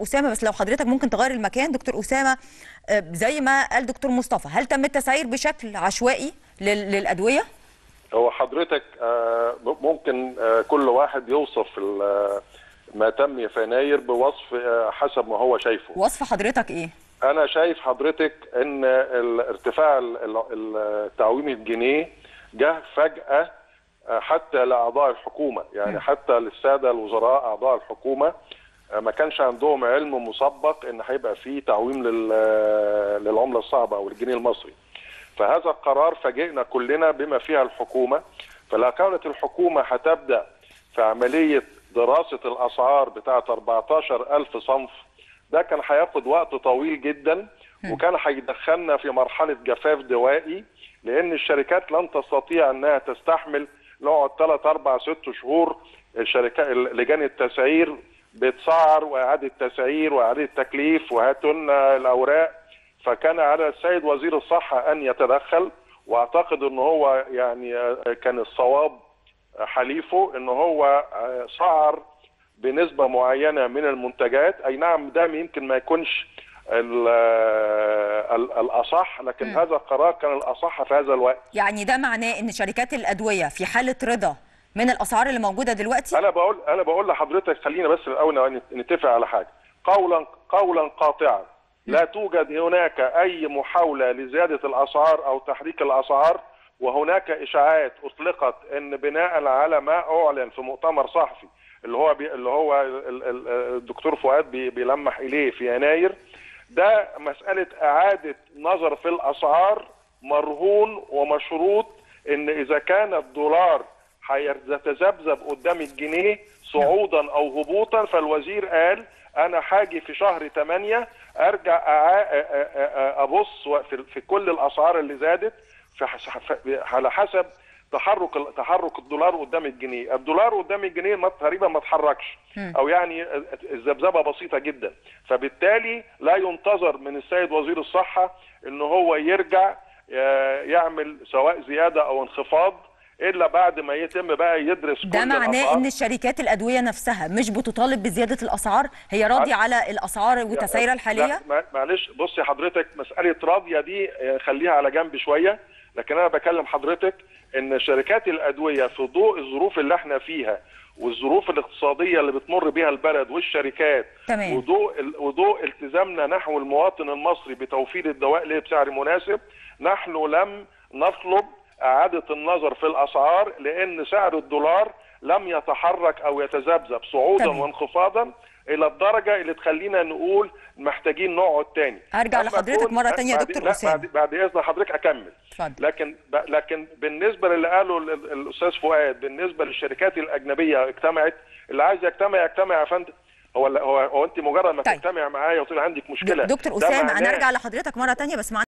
اسامه بس لو حضرتك ممكن تغير المكان دكتور اسامه آه، زي ما قال دكتور مصطفى هل تم التسعير بشكل عشوائي لل- للادويه هو حضرتك آه، ممكن آه، كل واحد يوصف ال- ما تم في يناير بوصف آه، حسب ما هو شايفه وصف حضرتك ايه انا شايف حضرتك ان ال- ارتفاع ال- ال- التعويم الجنيه جه فجأة آه، حتى لأعضاء الحكومة يعني حتى للسادة الوزراء أعضاء الحكومة آه، ما كانش عندهم علم مسبق ان هيبقى في تعويم لل- للعملة الصعبة او الجنيه المصري فهذا القرار فاجئنا كلنا بما فيها الحكومة فلو كانت الحكومة هتبدأ في عملية دراسة الأسعار بتاعة 14 ألف صنف ده كان هياخد وقت طويل جدا وكان هيدخلنا في مرحلة جفاف دوائي لأن الشركات لن تستطيع أنها تستحمل نقعد 3 4 6 شهور الشركات لجان التسعير بتسعر وإعادة تسعير وإعادة تكليف وهاتوا لنا الأوراق فكان على السيد وزير الصحة أن يتدخل واعتقد ان هو يعني آه، كان الصواب حليفه ان هو آه، سعر بنسبة معينة من المنتجات اي نعم ده يمكن ما يكونش ال- آه، ال- الاصح لكن مم. هذا القرار كان الاصح في هذا الوقت يعني ده معناه ان شركات الادويه في حاله رضا من الاسعار اللي موجوده دلوقتي انا بقول انا بقول لحضرتك خلينا بس الاول نتفق على حاجه قولا قولا قاطعا لا توجد هناك اي محاوله لزياده الاسعار او تحريك الاسعار وهناك اشاعات اطلقت ان بناء على ما اعلن في مؤتمر صحفي اللي هو بي اللي هو ال- ال- الدكتور فؤاد بي بيلمح اليه في يناير ده مساله اعاده نظر في الاسعار مرهون ومشروط ان اذا كان الدولار هيتذبذب قدام الجنيه صعودا او هبوطا فالوزير قال انا هاجي في شهر 8 ارجع أع- أ- أ- أ- ابص في في كل الاسعار اللي زادت في حس- في- على حسب تحرك ال- تحرك الدولار قدام الجنيه، الدولار قدام الجنيه ما- تقريبا ما اتحركش او يعني الذبذبه بسيطه جدا، فبالتالي لا ينتظر من السيد وزير الصحه ان هو يرجع آه، يعمل سواء زياده او انخفاض الا بعد ما يتم بقى يدرس ده كل معناه الأسعار. ان الشركات الادويه نفسها مش بتطالب بزياده الاسعار هي راضيه على الاسعار وتسعيرها الحاليه لا ما- معلش بصي حضرتك مسألة راضية دي آه، خليها على جنب شوية لكن أنا بكلم حضرتك إن شركات الأدوية في ضوء الظروف اللي احنا فيها والظروف الاقتصادية اللي بتمر بيها البلد والشركات تمام. وضوء ال- وضوء التزامنا نحو المواطن المصري بتوفير الدواء له بسعر مناسب نحن لم نطلب إعادة النظر في الأسعار لأن سعر الدولار لم يتحرك أو يتذبذب صعودا تمام. وانخفاضا إلى الدرجة اللي تخلينا نقول محتاجين نقعد تاني هرجع أما لحضرتك كون- مرة تانية يا بعد- دكتور لا، أسامة. بعد, بعد إذن حضرتك أكمل اتفضل لكن ب... لكن بالنسبه للي قاله ال- ال- الاستاذ فؤاد بالنسبه للشركات الاجنبيه اجتمعت اللي عايز يجتمع يجتمع يا فندم هو هو, هو انت مجرد ما طيب. تجتمع معايا وتقول عندك مشكله دكتور ده اسامه انا معناه ارجع لحضرتك مره تانية بس مع